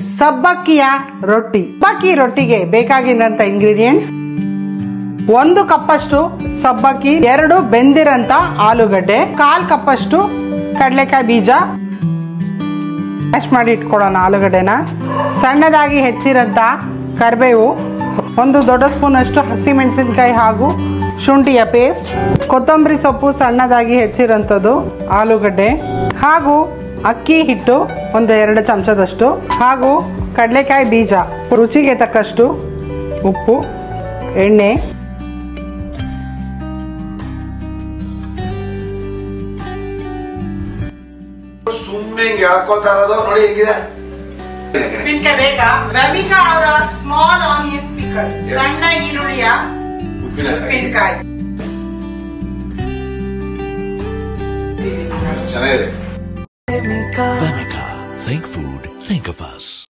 ಸಬ್ಬಕ್ಕಿಯ ರೊಟ್ಟಿ ಸಬ್ಬಕ್ಕಿ ರೊಟ್ಟಿಗೆ ಬೇಕಾಗಿರೋಂಥ ಇಂಗ್ರೀಡಿಯೆಂಟ್ಸ್ ಒಂದು ಕಪ್ಪಷ್ಟು ಸಬ್ಬಕ್ಕಿ ಎರಡು ಬೆಂದಿರಂತ ಆಲೂಗಡ್ಡೆ ಕಾಲ್ ಕಪ್ಪಷ್ಟು ಕಡಲೆಕಾಯಿ ಬೀಜ ಮ್ಯಾಶ್ ಮಾಡಿ ಇಟ್ಕೊಳ್ಳೋಣ ಆಲೂಗಡ್ಡೆನ ಸಣ್ಣದಾಗಿ ಹೆಚ್ಚಿರಂತ ಕರಿಬೇವು ಒಂದು ದೊಡ್ಡ ಸ್ಪೂನ್ ಅಷ್ಟು ಹಸಿಮೆಣಸಿನಕಾಯಿ ಹಾಗೂ ಶುಂಠಿಯ ಪೇಸ್ಟ್ ಕೊತ್ತಂಬರಿ ಸೊಪ್ಪು ಸಣ್ಣದಾಗಿ ಹೆಚ್ಚಿರೋಂಥದ್ದು ಆಲೂಗಡ್ಡೆ ಹಾಗೂ ಅಕ್ಕಿ ಹಿಟ್ಟು ಒಂದು ಎರಡು ಚಮಚದಷ್ಟು ಹಾಗೂ ಕಡಲೆಕಾಯಿ ಬೀಜ ರುಚಿಗೆ ತಕ್ಕಷ್ಟು ಉಪ್ಪು ಎಣ್ಣೆ ಸುಮ್ನೆ ಹಿಂಗ್ ಹೇಳ್ಕೊತಾ ಇರೋದು ನೋಡಿ ಹೇಗಿದೆ ಉಪ್ಪಿನಕಾಯಿ ಬೇಕಾ ವೆಮಿಕಾ ಅವರ ಸ್ಮಾಲ್ ಆನಿಯನ್ ಪಿಕಲ್ Yes. ಸಣ್ಣ ಈರುಳ್ಳಿಯ ಉಪ್ಪಿನಕಾಯಿ ಉಪ್ಪಿನಕಾಯಿ ಚೆನ್ನಾಗಿದೆ Vemica. Think food, think of us.